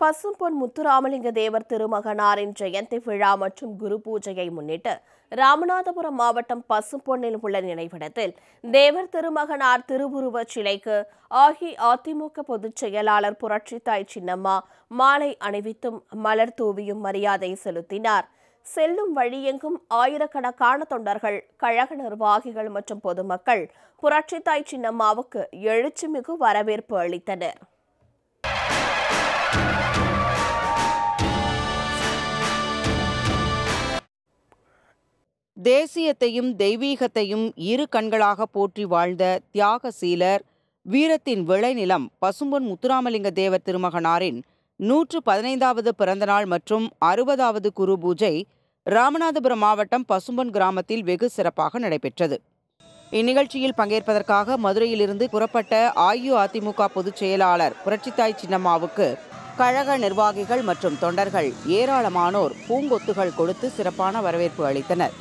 பசும்பொன் முத்துராமலிங்க தேவர் திருமகனாரின் ஜெயந்தி விழா மற்றும் குரு பூஜையை முன்னிட்டு ராமநாதபுரம் மாவட்டம் பசும்பொன்னில் உள்ள நினைவிடத்தில் தேவர் திருமகனார் திருவுருவச் சிலைக்கு அஇஅதிமுக பொதுச் செயலாளர் புரட்சித்தாய் சின்னம்மா மாலை அணிவித்தும் மலர் தூவியும் மரியாதை செலுத்தினார் செல்லும் வழியெங்கும் ஆயிரக்கணக்கான தொண்டர்கள் கழக நிர்வாகிகள் மற்றும் பொதுமக்கள் புரட்சித்தாய் சின்னம்மாவுக்கு எழுச்சிமிகு வரவேற்பு அளித்தனர் தேசியத்தையும் தெய்வீகத்தையும் இரு கண்களாக போற்றி வாழ்ந்த தியாகசீலர் வீரத்தின் விளைநிலம் பசும்பொன் முத்துராமலிங்க தேவர் திருமகனாரின் நூற்று பதினைந்தாவது பிறந்தநாள் மற்றும் அறுபதாவது குரு பூஜை ராமநாதபுரம் மாவட்டம் பசும்பொன் கிராமத்தில் வெகு சிறப்பாக நடைபெற்றது இந்நிகழ்ச்சியில் பங்கேற்பதற்காக மதுரையிலிருந்து புறப்பட்ட அஇஅதிமுக பொதுச் செயலாளர் புரட்சித்தாய் சின்னம்மாவுக்கு கழக நிர்வாகிகள் மற்றும் தொண்டர்கள் ஏராளமானோர் பூங்கொத்துகள் கொடுத்து சிறப்பான வரவேற்பு அளித்தனர்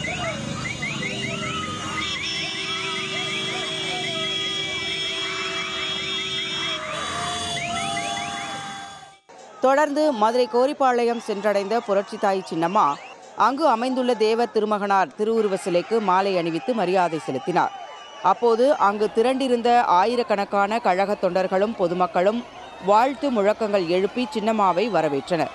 தொடர்ந்து மதுரை கோரிப்பாளையம் சென்றடைந்த புரட்சித்தாய் சின்னம்மா அங்கு அமைந்துள்ள தேவர் திருமகனார் திருவுருவ சிலைக்கு மாலை அணிவித்து மரியாதை செலுத்தினார் அப்போது அங்கு திரண்டிருந்த ஆயிரக்கணக்கான கழக தொண்டர்களும் பொதுமக்களும் வாழ்த்து முழக்கங்கள் எழுப்பி சின்னம்மாவை வரவேற்றனர்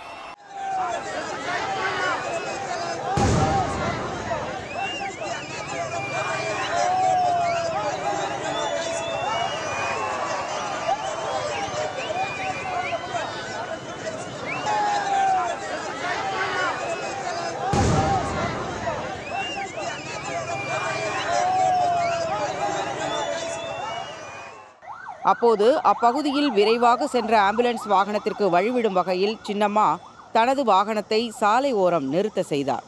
அப்போது அப்பகுதியில் விரைவாக சென்ற ஆம்புலன்ஸ் வாகனத்திற்கு வழிவிடும் வகையில் சின்னம்மா தனது வாகனத்தை சாலை ஓரம் நிறுத்த செய்தார்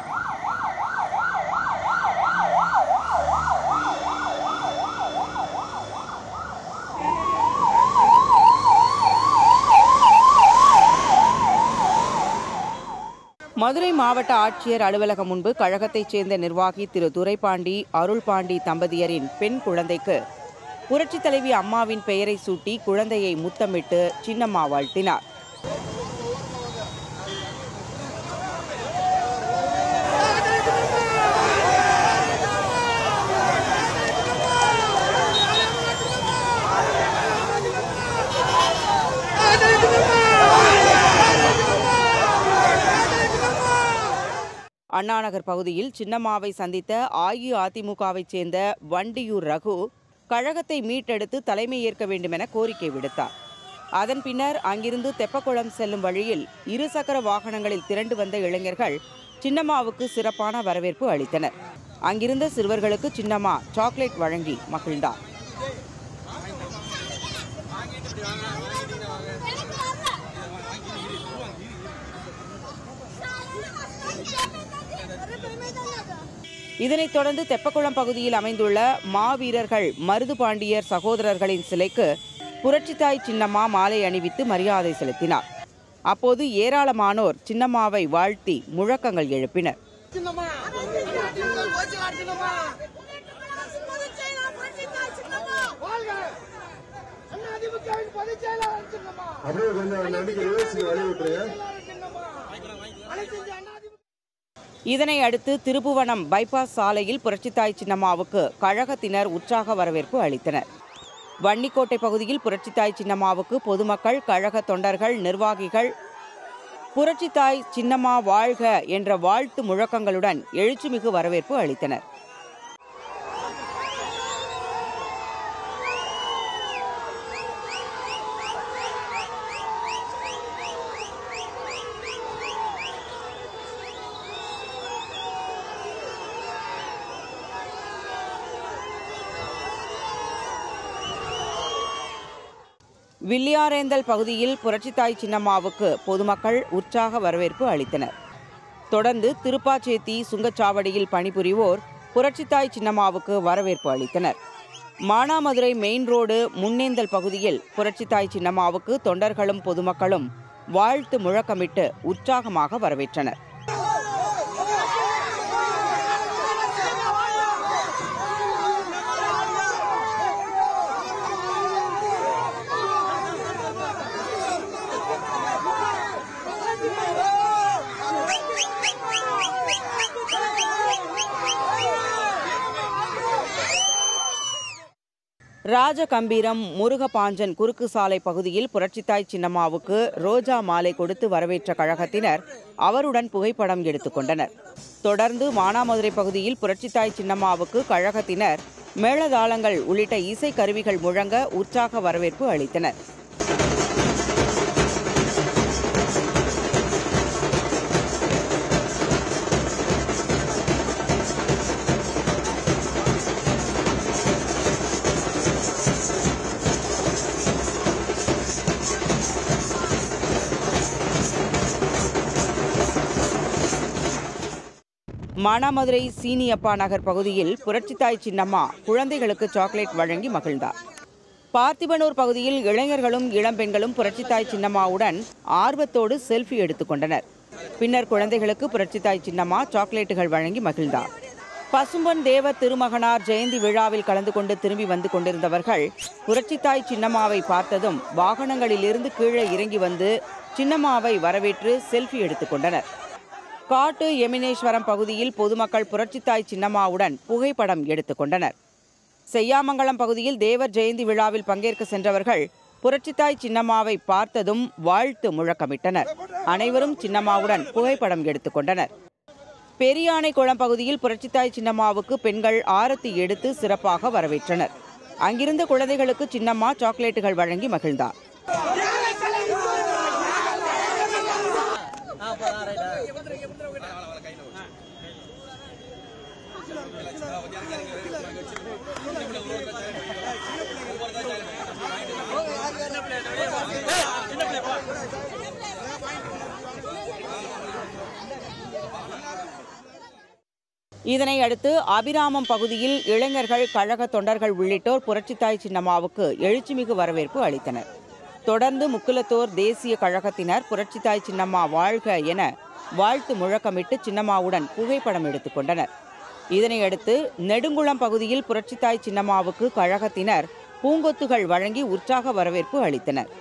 மதுரை மாவட்ட ஆட்சியர் அலுவலகம் முன்பு கழகத்தைச் சேர்ந்த நிர்வாகி திரு துரைபாண்டி அருள்பாண்டி தம்பதியரின் பெண் குழந்தைக்கு புரட்சித் தலைவி அம்மாவின் பெயரை சூட்டி குழந்தையை முத்தமிட்டு சின்னம்மா வாழ்த்தினார் அண்ணாநகர் பகுதியில் சின்னம்மாவை சந்தித்த அஇஅதிமுகவைச் சேர்ந்த வண்டியூர் ரகு கழகத்தை மீட்டெடுத்து தலைமை ஏற்க வேண்டுமென கோரிக்கை விடுத்தார் அதன் பின்னர் அங்கிருந்து தெப்பக்குளம் செல்லும் வழியில் இருசக்கர வாகனங்களில் திரண்டு வந்த இளைஞர்கள் சின்னம்மாவுக்கு சிறப்பான வரவேற்பு அளித்தனர் அங்கிருந்த சிறுவர்களுக்கு சின்னம்மா சாக்லேட் வழங்கி மகிழ்ந்தார் இதனைத் தொடர்ந்து தெப்பக்குளம் பகுதியில் அமைந்துள்ள மாவீரர்கள் மருது பாண்டியர் சகோதரர்களின் சிலைக்கு புரட்சித்தாய் சின்னம்மா மாலை அணிவித்து மரியாதை செலுத்தினார் அப்போது ஏராளமானோர் சின்னம்மாவை வாழ்த்தி முழக்கங்கள் எழுப்பினர் அப்படியே கொஞ்சம் நம்பிக்கை யோசிச்சு வழி விட்டுருங்க இதனை அடுத்து திருப்புவனம் பைபாஸ் சாலையில் புரட்சித்தாய் சின்னம்மாவுக்கு கழகத்தினர் உற்சாக வரவேற்பு அளித்தனர் வன்னிக்கோட்டை பகுதியில் புரட்சித்தாய் சின்னம்மாவுக்கு பொதுமக்கள் கழக தொண்டர்கள் நிர்வாகிகள் புரட்சித்தாய் சின்னம்மா வாழ்க என்ற வாழ்த்து முழக்கங்களுடன் எழுச்சிமிகு வரவேற்பு அளித்தனர் வில்லியாரேந்தல் பகுதியில் புரட்சித்தாய் சின்னம்மாவுக்கு பொதுமக்கள் உற்சாக வரவேற்பு அளித்தனர் தொடர்ந்து திருப்பாச்சேத்தி சுங்கச்சாவடியில் பணிபுரிவோர் புரட்சித்தாய் சின்னம்மாவுக்கு வரவேற்பு அளித்தனர் மானாமதுரை மெயின் ரோடு முன்னேந்தல் பகுதியில் புரட்சித்தாய் சின்னம்மாவுக்கு தொண்டர்களும் பொதுமக்களும் வாழ்த்து முழக்கமிட்டு உற்சாகமாக வரவேற்றனர் ராஜகம்பீரம் முருகபாஞ்சன் குறுக்கு சாலை பகுதியில் புரட்சித்தாய் சின்னம்மாவுக்கு ரோஜா மாலை கொடுத்து வரவேற்ற கழகத்தினர் அவருடன் புகைப்படம் எடுத்துக்கொண்டனர் தொடர்ந்து மானாமதுரை பகுதியில் புரட்சித்தாய் சின்னம்மாவுக்கு கழகத்தினர் மேளதாளங்கள் உள்ளிட்ட இசை கருவிகள் முழங்க உற்சாக வரவேற்பு அளித்தனர் மானாமதுரை சீனியப்பா நகர் பகுதியில் புரட்சித்தாய் சின்னம்மா குழந்தைகளுக்கு சாக்லேட் வழங்கி மகிழ்ந்தார் பார்த்திபனூர் பகுதியில் இளைஞர்களும் இளம்பெண்களும் புரட்சித்தாய் சின்னம்மாவுடன் ஆர்வத்தோடு செல்ஃபி எடுத்துக்கொண்டனர் பின்னர் குழந்தைகளுக்கு புரட்சித்தாய் சின்னம்மா சாக்லேட்டுகள் வழங்கி மகிழ்ந்தார் பசும்பொன் தேவ திருமகனார் ஜெயந்தி விழாவில் கலந்து கொண்டு திரும்பி வந்து கொண்டிருந்தவர்கள் புரட்சித்தாய் சின்னம்மாவை பார்த்ததும் வாகனங்களிலிருந்து கீழே இறங்கி வந்து சின்னம்மாவை வரவேற்று செல்ஃபி எடுத்துக்கொண்டனர் காட்டு எமினேஸ்வரம் பகுதியில் பொதுமக்கள் புரட்சித்தாய் சின்னம்மாவுடன் புகைப்படம் எடுத்துக்கொண்டனர் செய்யாமங்கலம் பகுதியில் தேவர் ஜெயந்தி விழாவில் பங்கேற்க சென்றவர்கள் புரட்சித்தாய் சின்னம்மாவை பார்த்ததும் வாழ்த்து முழக்கமிட்டனர் அனைவரும் சின்னம்மாவுடன் புகைப்படம் எடுத்துக்கொண்டனர் பெரியானைக்குளம் பகுதியில் புரட்சித்தாய் சின்னம்மாவுக்கு பெண்கள் ஆரத்தி எடுத்து சிறப்பாக வரவேற்றனர் அங்கிருந்த குழந்தைகளுக்கு சின்னம்மா சாக்லேட்டுகள் வழங்கி மகிழ்ந்தார் இதனை அடுத்து அபிராமம் பகுதியில் இளைஞர்கள் கழக தொண்டர்கள் உள்ளிட்டோர் புரட்சித்தாய் சின்னம்மாவுக்கு எழுச்சிமிகு வரவேற்பு அளித்தனர் தொடர்ந்து முக்குலத்தோர் தேசிய கழகத்தினர் புரட்சித்தாய் சின்னம்மா வாழ்க என வாழ்த்து முழக்கமிட்டு சின்னம்மாவுடன் புகைப்படம் எடுத்துக்கொண்டனர் இதனையடுத்து நெடுங்குளம் பகுதியில் புரட்சித்தாய் சின்னம்மாவுக்கு கழகத்தினர் பூங்கொத்துகள் வழங்கி உற்சாக வரவேற்பு அளித்தனர்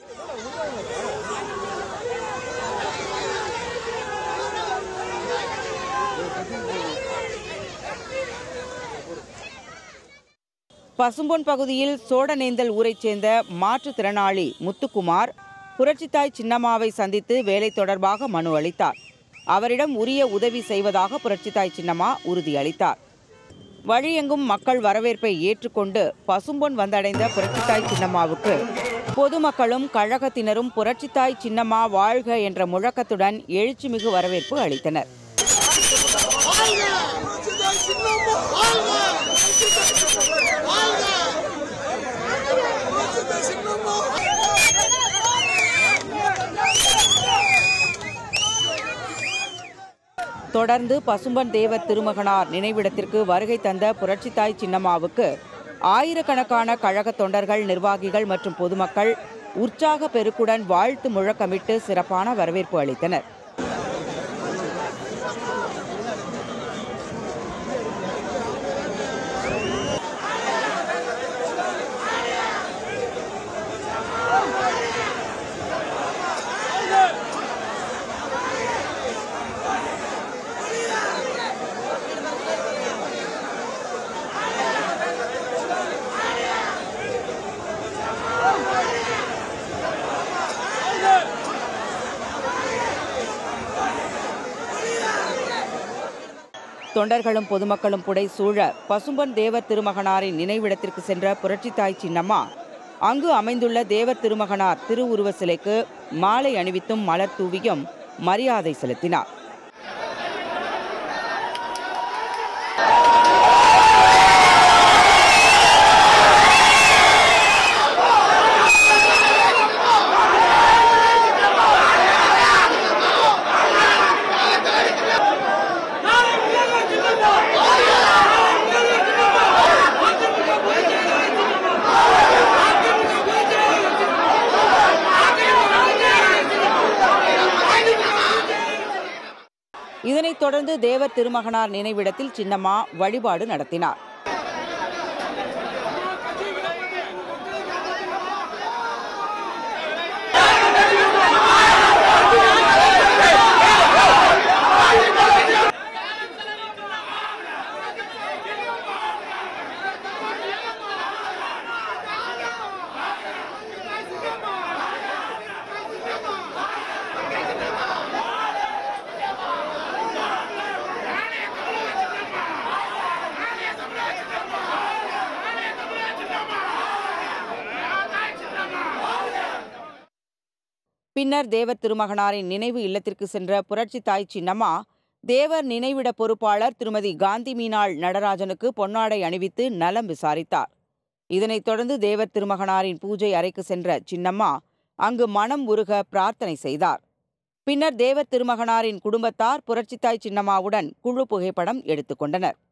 பசும்பொன் பகுதியில் சோடநேந்தல் ஊரைச் சேர்ந்த மாற்றுத்திறனாளி முத்துக்குமார் புரட்சித்தாய் சின்னம்மாவை சந்தித்து வேலை தொடர்பாக மனு அளித்தார் அவரிடம் உரிய உதவி செய்வதாக புரட்சித்தாய் சின்னம்மா உறுதியளித்தார் வழியெங்கும் மக்கள் வரவேற்பை ஏற்றுக்கொண்டு பசும்பொன் வந்தடைந்த புரட்சித்தாய் சின்னம்மாவுக்கு பொதுமக்களும் கழகத்தினரும் புரட்சித்தாய் சின்னம்மா வாழ்க என்ற முழக்கத்துடன் எழுச்சிமிகு வரவேற்பு அளித்தனர் தொடர்ந்து பசும்பன் தேவர் திருமகனார் நினைவிடத்திற்கு வருகை தந்த புரட்சித்தாய் சின்னம்மாவுக்கு ஆயிரக்கணக்கான கழக தொண்டர்கள் நிர்வாகிகள் மற்றும் பொதுமக்கள் உற்சாக பெருக்குடன் வாழ்த்து முழக்கமிட்டு சிறப்பான வரவேற்பு அளித்தனர் தொண்டர்களும் பொதுமக்களும் புடை சூழ பசும்பன் தேவர் திருமகனாரின் நினைவிடத்திற்கு சென்ற புரட்சித்தாய் சின்னம்மா அங்கு அமைந்துள்ள தேவர் திருமகனார் திருவுருவ சிலைக்கு மாலை அணிவித்தும் மலர் தூவியும் மரியாதை செலுத்தினார் இதனைத் தொடர்ந்து தேவர் திருமகனார் நினைவிடத்தில் சின்னம்மா வழிபாடு நடத்தினார் பின்னர் தேவர் திருமகனாரின் நினைவு இல்லத்திற்கு சென்ற புரட்சித் தாய் சின்னம்மா தேவர் நினைவிட பொறுப்பாளர் திருமதி காந்தி மீனாள் நடராஜனுக்கு பொன்னாடை அணிவித்து நலம் விசாரித்தார் இதனைத் தொடர்ந்து தேவர் திருமகனாரின் பூஜை அறைக்கு சென்ற சின்னம்மா அங்கு மனம் உருக பிரார்த்தனை செய்தார் பின்னர் தேவர் திருமகனாரின் குடும்பத்தார் புரட்சித்தாய் சின்னம்மாவுடன் குழு புகைப்படம் எடுத்துக்கொண்டனர்